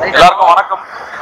எல்லாருக்கும் வணக்கம்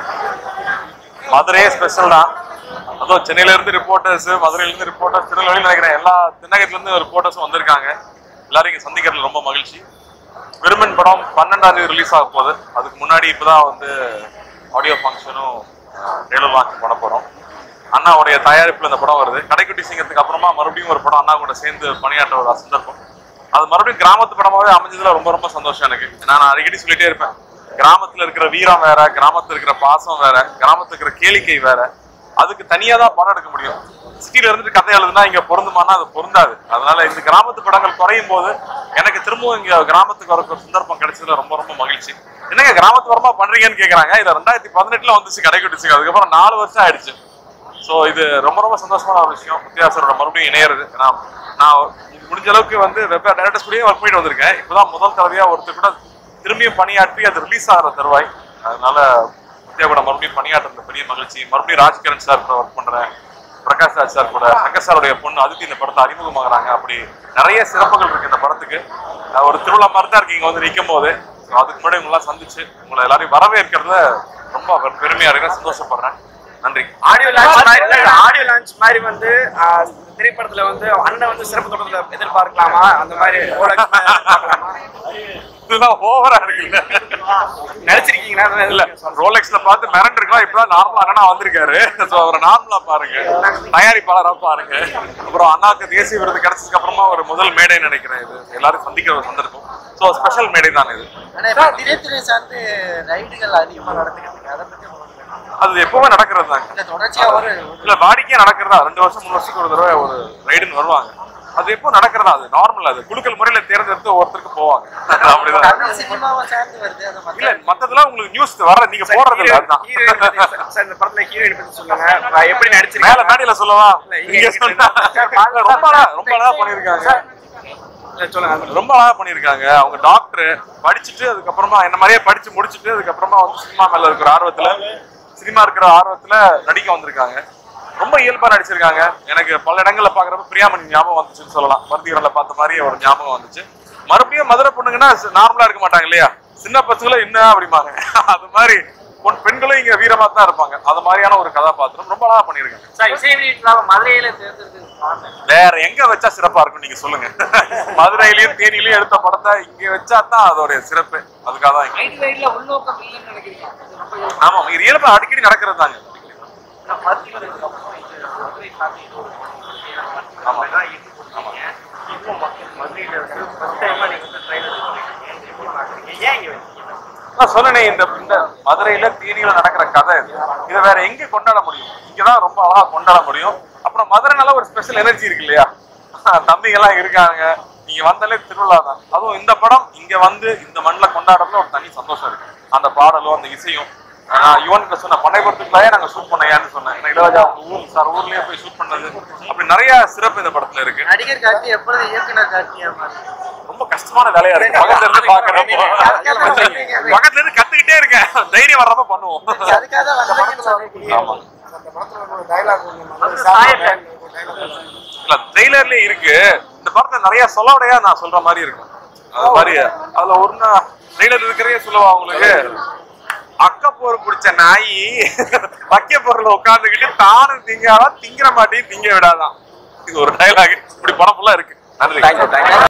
மதுரையே ஸ்பெஷல் தான் அதுவும் சென்னையில இருந்து ரிப்போர்ட்டர்ஸ் மதுரையில இருந்து ரிப்போர்ட்டர்ஸ் திருநெல்வேலி நினைக்கிறேன் எல்லா திண்ணகத்துல இருந்து ரிப்போர்ட்டர்ஸும் வந்திருக்காங்க எல்லாரும் இங்க சந்திக்கிறதுல ரொம்ப மகிழ்ச்சி விருமன் படம் பன்னெண்டாம் தேதி ரிலீஸ் ஆக போகுது அதுக்கு முன்னாடி இப்பதான் வந்து ஆடியோ ஃபங்க்ஷனும் ட்ரெய்லர் லான்ச் பண்ண போறோம் அண்ணாவுடைய தயாரிப்புல இந்த படம் வருது கடைக்குட்டி சிங்கத்துக்கு அப்புறமா மறுபடியும் ஒரு படம் அண்ணா கூட சேர்ந்து பணியாற்ற ஒரு சந்தர்ப்பம் அது மறுபடியும் கிராமத்து படமாவே அமைஞ்சதுல ரொம்ப ரொம்ப சந்தோஷம் எனக்கு நான் அடிக்கடி சொல்லிட்டே இருப்பேன் கிராமத்துல இருக்கிற வீரம் வேற கிராமத்துல இருக்கிற பாசம் வேற கிராமத்துல இருக்கிற கேளிக்கை வேற அதுக்கு தனியா தான் படம் எடுக்க முடியும் சிட்டில இருந்துட்டு கதை எழுதுனா இங்க பொருந்துமானா அது பொருந்தாது அதனால இந்த கிராமத்து படங்கள் குறையும் போது எனக்கு திரும்பவும் இங்க கிராமத்துக்கு வரக்கு ஒரு சந்தர்ப்பம் கிடைச்சதுல ரொம்ப ரொம்ப மகிழ்ச்சி என்னங்க கிராமத்து வரமா பண்றீங்கன்னு கேக்குறாங்க இது ரெண்டாயிரத்தி பதினெட்டுல வந்துச்சு கடைக்குட்டிச்சு அதுக்கப்புறம் நாலு வருஷம் ஆயிடுச்சு ஸோ இது ரொம்ப ரொம்ப சந்தோஷமான ஒரு விஷயம் முத்தியாசரோட மறுபடியும் இணையிறது நான் நான் இது முடிஞ்ச அளவுக்கு வந்து வெவ்வேறு டேரக்டர்ஸ் கூடயே ஒர்க் பண்ணிட்டு வந்திருக்கேன் இப்போதான் முதல் தடவையா ஒருத்தர் கூட திரும்பியும் பணியாற்றி அது ரிலீஸ் ஆகிற தருவாய் அதனால முத்தியா கூட மறுபடியும் பணியாற்றுறது பெரிய மகிழ்ச்சி மறுபடியும் ராஜ்கிரண் சார் கூட ஒர்க் பண்றேன் பிரகாஷ் ராஜ் சார் கூட சங்கர் சாருடைய பொண்ணு அதித்தி இந்த படத்தை அறிமுகமாகறாங்க அப்படி நிறைய சிறப்புகள் இருக்கு இந்த படத்துக்கு அஹ் ஒரு திருவிழா மாதிரி தான் இருக்கு இங்க வந்து நிற்கும் போது So அதுக்கு முன்னாடி உங்களெல்லாம் சந்திச்சு உங்களை எல்லாரையும் வரவேற்கிறதுல ரொம்ப பெருமையா இருக்கேன் சந்தோஷப்படுறேன் நன்றி ஆடியோ லான்ச் மாதிரி ஆடியோ லான்ச் மாதிரி வந்து ஆஹ், இந்த திரைப்படத்துல வந்து அண்ணன் வந்து சிறப்பு தொடர்ல எதிர்பார்க்கலாமா அந்த மாதிரி ரோலக்ஸ் மாதிரி எதிர்பார்க்கலாமா? இதெல்லாம் ஓவரா இருக்குல்ல நடிச்சிருக்கீங்களா அந்த இல்ல ரோலெக்ஸ்ல பார்த்து மிரண்டு இருக்கலாம் இப்பதான் நார்மலா அண்ணா வந்திருக்காரு சோ அவரை நார்மலா பாருங்க தயாரிப்பாளரா பாருங்க அப்புறம் அண்ணாக்கு தேசிய விருது கிடைச்சதுக்கு அப்புறமா ஒரு முதல் மேடை நினைக்கிறேன் இது எல்லாரும் சந்திக்கிற ஒரு சந்தர்ப்பம் சோ ஸ்பெஷல் மேடை தான் இது ஆனா இப்ப திரைத்துறை சார்ந்து ரைடுகள் அதிகமா நடந்துக்கிட்டு இருக்கு அதை பத்தி உங்களுக்கு என்ன? அது எப்பவுமே நடக்கிறது தாங்க இல்ல தொடர்ச்சியா ஒரு இல்ல வாடிக்கையா நடக்கிறதா ரெண்டு வருஷம் மூணு வருஷத்துக்கு ஒரு தடவை ஒரு ரைடுன்னு வருவாங்க அது எப்போ நடக்கிறதா அது நார்மல் அது குழுக்கள் முறையில தேர்ந்தெடுத்து ஒருத்தருக்கு போவாங்க அப்படிதான் தமிழ் சினிமாவை சார்ந்து வருது அதை இல்ல மத்த மத்ததெல்லாம் உங்களுக்கு நியூஸ் வர நீங்க போடுறது இல்ல அதுதான் ஹீரோயின் பத்தி சார் இந்த படத்துல ஹீரோயின் பத்தி சொல்லுங்க ஆஹ், எப்படி மேல நடிச்சிருக்கீங்க மேடையில சொல்லவா இல்ல, இங்க இங்க சொன்னா இல்ல, ரொம்ப அழகா ரொம்ப அழகா பண்ணிருக்காங்க இல்ல, சொல்லுங்க ரொம்ப அழகா பண்ணிருக்காங்க அவங்க டாக்டர் படிச்சுட்டு அதுக்கப்புறமா என்ன மாதிரியே படிச்சு முடிச்சுட்டு அதுக்கப்புறமா வந்து சினிமா மேல இருக்கிற ஆர்வத்துல சினிமா இருக்கிற ஆர்வத்துல நடிக்க வந்திருக்காங்க ரொம்ப இயல்பா நடிச்சிருக்காங்க எனக்கு பல இடங்கள்ல பாக்குறப்ப பிரியாமணி ஞாபகம் வந்துச்சுன்னு சொல்லலாம் பருத்திகரன்ல பார்த்த மாதிரி ஒரு ஞாபகம் வந்துச்சு மறுபடியும் மதுரை பொண்ணுங்கன்னா நார்மலா இருக்க மாட்டாங்க இல்லையா சின்ன பசங்களும் என்ன அப்படிம்பாங்க அது மாதிரி பொன் பெண்களும் இங்க வீரமா தான் இருப்பாங்க அது மாதிரியான ஒரு கதாபாத்திரம் ரொம்ப அழகா பண்ணிருக்காங்க சார் இசை வெளியீட்டுலாக மதுரையில தேர்ந்தெடுத்து வேற எங்க வச்சா சிறப்பா இருக்கும் நீங்க சொல்லுங்க மதுரையிலயும் தேனியிலயும் எடுத்த படத்தை இங்க வச்சா தான் அதோட சிறப்பு அதுக்காக தான் இங்க. ரைடு ரைட்ல உள்நோக்கம் இல்லைன்னு நினைக்கிறீங்க அது ரொம்ப ஆமா இது இயல்பா அடிக்கடி நடக்கிறது தாங்க மருத்துவத்துக்கு அப்புறம் இது மதுரை சார்ந்து இது ஒரு ஆமா. தான் இருக்கீங்க இப்போ மக்கள் மதுரையில வந்து ஃபர்ஸ்ட் டைமா நீங்க வந்து ட்ரைலர் ஏன் இங்க வச்சீங்க நான் சொன்னேனே இந்த இந்த மதுரையில தேனியில நடக்கிற கதை இது இதை வேற எங்க கொண்டாட முடியும் இங்கதான் ரொம்ப அழகா கொண்டாட முடியும் அப்புறம் மதுரைனால ஒரு ஸ்பெஷல் எனர்ஜி இருக்கு இல்லையா தம்பிங்க எல்லாம் இருக்காங்க நீங்க வந்தாலே திருவிழா தான் அதுவும் இந்த படம் இங்க வந்து இந்த மண்ணில் கொண்டாடுறதுல ஒரு தனி சந்தோஷம் இருக்கு அந்த பாடலும் அந்த இசையும் நான் யுவனுக்கு சொன்ன பண்ணைபுரத்துக்குள்ளாயே நாங்க ஷூட் பண்ணையான்னு சொன்னேன் ஏன்னா இளையராஜா அவங்க ஊர் சார் ஊர்லயே போய் ஷூட் பண்ணது அப்படி நிறைய சிறப்பு இந்த படத்துல இருக்கு நடிகர் கார்த்தி எப்பொழுது இயக்குனர் கார்த்தியா மாறுது ரொம்ப கஷ்டமான வேலையா இருக்கு பக்கத்துல இருந்து பாக்குறப்போ பக்கத்துல இருந்து கத்துக்கிட்டே இருக்கேன் தைரியம் வர்றப்ப பண்ணுவோம் அதுக்காக தான் வந்தீங்கன்னு சொல்லிருக்கீங்க ஆமா இல்ல ட்ரெய்லர்லயே இருக்கு இந்த படத்தை நிறைய சொல்லவடையா நான் சொல்ற மாதிரி இருக்கும் அது மாதிரி அதுல ஒரு ட்ரெய்லர் இருக்கிறதே சொல்லவா உங்களுக்கு அக்க போர் பிடிச்ச நாய் வைக்க பொருள் உட்காந்துக்கிட்டு தானும் திங்காதான் திங்கிற மாட்டி திங்க விடாதான் இது ஒரு டைலாக் இப்படி படம் ஃபுல்லா இருக்கு நன்றி